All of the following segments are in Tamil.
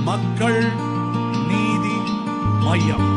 மக்கள் நீதி மையம்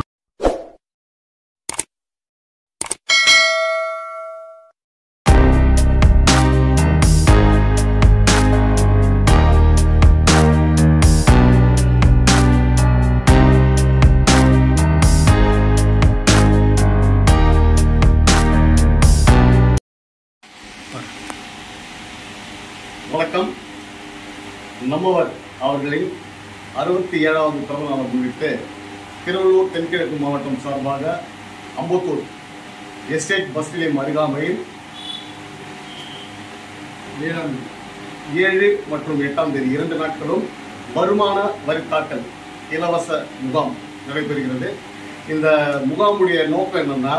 வணக்கம் நம்மவர் அவர்களின் அறுபத்தி ஏழாவது பிறந்த நாளை முன்னிட்டு திருவள்ளூர் தென்கிழக்கு மாவட்டம் சார்பாக அம்பத்தூர் எஸ்டேட் பஸ் நிலையம் அருகாமையில் ஏழு மற்றும் எட்டாம் தேதி இரண்டு நாட்களும் வருமான வரி தாக்கல் இலவச முகாம் நடைபெறுகிறது இந்த முகாமுடைய நோக்கம் என்னன்னா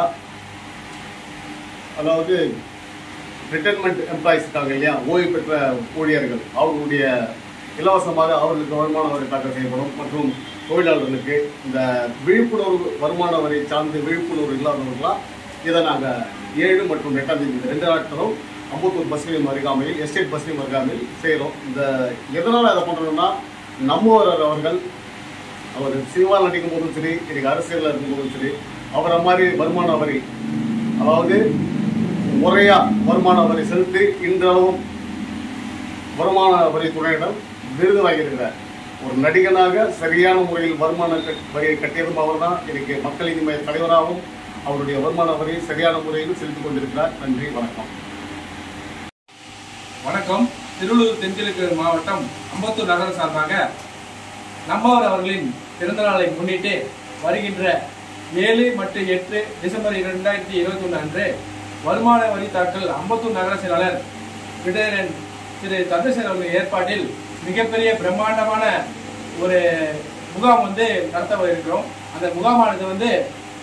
அதாவது ரிட்டைர்மெண்ட் எம்ப்ளாயிஸ் இருக்காங்க இல்லையா ஓய்வு பெற்ற ஊழியர்கள் அவர்களுடைய இலவசமாக அவர்களுக்கு வருமான வரி தாக்கல் செய்யப்படும் மற்றும் தொழிலாளர்களுக்கு இந்த விழிப்புணர்வு வருமான வரி சார்ந்து விழிப்புணர்வு இல்லாதவர்களாம் இதை நாங்கள் ஏழு மற்றும் எட்டாம் தேதி இந்த ரெண்டு நாட்களும் அம்பத்தூர் பஸ் நிலையம் அருகாமையில் எஸ்டேட் பஸ் நிலையம் அருகாமையில் செய்கிறோம் இந்த எதனால் அதை பண்ணுறோம்னா நம்மவர் அவர்கள் அவர் சினிமாவில் நடிக்கும் போதும் சரி இன்னைக்கு அரசியலில் இருக்கும் போதும் சரி அவரை மாதிரி வருமான வரி அதாவது முறையா வருமான வரி செலுத்தி இன்றளவும் வருமான வரி துறையிடம் விருது வாங்கியிருக்கிறார் ஒரு நடிகனாக சரியான முறையில் வருமான கட்- வரியை கட்டியதும் அவர்தான் இன்னைக்கு மக்கள் நீதி மைய தலைவராகவும் அவருடைய வருமான வரியை சரியான முறையில் செலுத்திக் கொண்டிருக்கிறார் நன்றி வணக்கம் வணக்கம் திருவள்ளூர் தென்கிழக்கு மாவட்டம் அம்பத்தூர் நகர சார்பாக நம்மவர் அவர்களின் பிறந்த நாளை முன்னிட்டு வருகின்ற ஏழு மற்றும் எட்டு டிசம்பர் இரண்டாயிரத்தி இருபத்தி ஒன்று அன்று வருமான வரி தாக்கல் அம்பத்தூர் நகர செயலாளர் விடயரன் திரு சந்திரசேகர் அவர்கள் ஏற்பாட்டில் மிகப்பெரிய பிரம்மாண்டமான ஒரு முகாம் வந்து நடத்த இருக்கிறோம் அந்த முகாமானது வந்து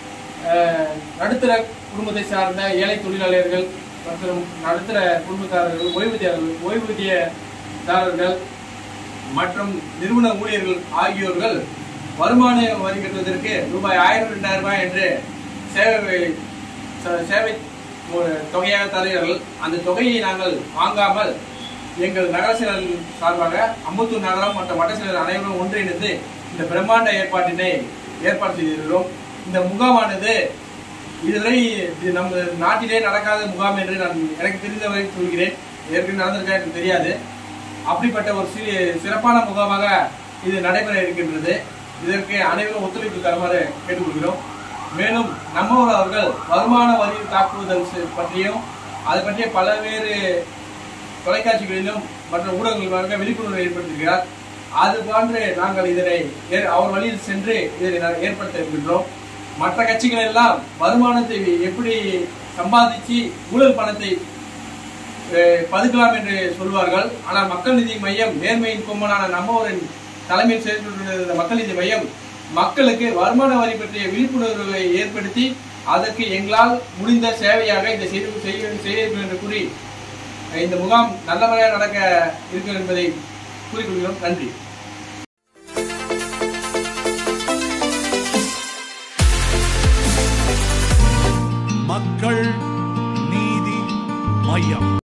அஹ், நடுத்தர குடும்பத்தை சார்ந்த ஏழை தொழிலாளர்கள் மற்றும் நடுத்தர குடும்பத்தாரர்கள் ஓய்வூதியர்கள் ஓய்வூதியதாரர்கள் மற்றும் நிறுவன ஊழியர்கள் ஆகியோர்கள் வருமான வரி கட்டுவதற்கு ரூபாய் ஆயிரம் ரெண்டாயிரம் ரூபாய் என்று சேவை ச- சேவை ஒரு தொகையாக தருகிறார்கள் அந்த தொகையை நாங்கள் வாங்காமல் எங்கள் நகர செயலர் சார்பாக அம்பத்தூர் நகரம் மற்றும் வட்ட செயலர் அனைவரும் ஒன்றிணைந்து இந்த பிரம்மாண்ட ஏற்பாட்டினை ஏற்பாடு செய்திருக்கிறோம் இந்த முகாமானது இதுவரை இது நம்ம நாட்டிலே நடக்காத முகாம் என்று நான் எனக்கு தெரிந்தவரை சொல்கிறேன் ஏற்கனவே நடந்திருக்கா எனக்கு தெரியாது அப்படிப்பட்ட ஒரு சிறு சிறப்பான முகாமாக இது நடைபெற இருக்கின்றது இதற்கு அனைவரும் ஒத்துழைப்பு தருமாறு கேட்டுக்கொள்கிறோம் மேலும் நம்மவர் அவர்கள் வருமான வரி தாக்குதல் செ- பற்றியும் அது பற்றிய பல்வேறு தொலைக்காட்சிகளிலும் மற்ற ஊடகங்களிலும் விழிப்புணர்வு ஏற்படுத்தியிருக்கிறார் அது போன்று நாங்கள் இதனை ஏ- அவர் வழியில் சென்று இதனை நாங்கள் ஏற்படுத்த இருக்கின்றோம் மற்ற கட்சிகள் எல்லாம் வருமானத்தை எப்படி சம்பாதிச்சு ஊழல் பணத்தை அஹ், பதுக்கலாம் என்று சொல்வார்கள் ஆனால் மக்கள் நீதி மையம் நேர்மையின் கொம்பனான நம்மவரின் தலைமையில் செயல்பட்டு இந்த மக்கள் நீதி மையம் மக்களுக்கு வருமான வரி பற்றிய விழிப்புணர்வை ஏற்படுத்தி அதற்கு எங்களால் முடிந்த சேவையாக இந்த செய்து செய்ய செய்ய என்று கூறி இந்த முகாம் நல்ல முறையாக நடக்க இருக்கும் என்பதை கூறிக்கொள்கிறோம் நன்றி மக்கள் நீதி மையம்